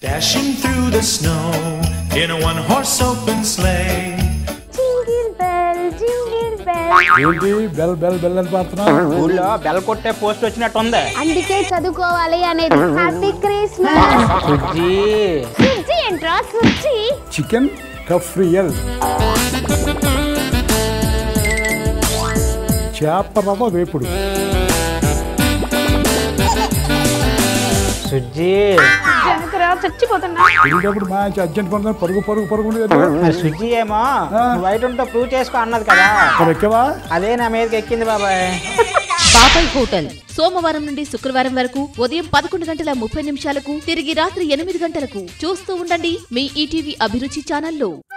Dashing through the snow in a one horse open sleigh. Jingle bell jingle bell ఏంటి bell bell bell అని పాడుతున్నావు ఊళ్ళో bell కొట్టే post వచ్చినట్టు ఉంది అందుకే చదువుకోవాలి అనేది హ్యాపీ క్రిస్మస్ సుజ్జి సుజ్జి ఏంట్రా సుజ్జి చికెన్ కఫ్రియల్ చేప రవ్వ వేపుడు సుజ్జి జనకరా చచ్చిపోతున్నా వెళ్ళేటప్పుడు మంచి అర్జెంట్ పడుతుంది పరుగు పరుగు పరుగు ఉండేది. మరి సుజ్జి ఏమో ఆ. నువ్వు బయట ఉంటే ప్రూవ్ చేసుకో అన్నది కదా మరి ఎక్కవా అదే నా మీదకి ఎక్కింది బాబాయ్ బాబాయ్ హోటల్ సోమవారం నుండి శుక్రవారం వరకు ఉదయం పదకొండు గంటల ముప్పై నిమిషాలకు తిరిగి రాత్రి ఎనిమిది గంటలకు చూస్తూ ఉండండి మీ ఈటీవీ అభిరుచి ఛానల్లో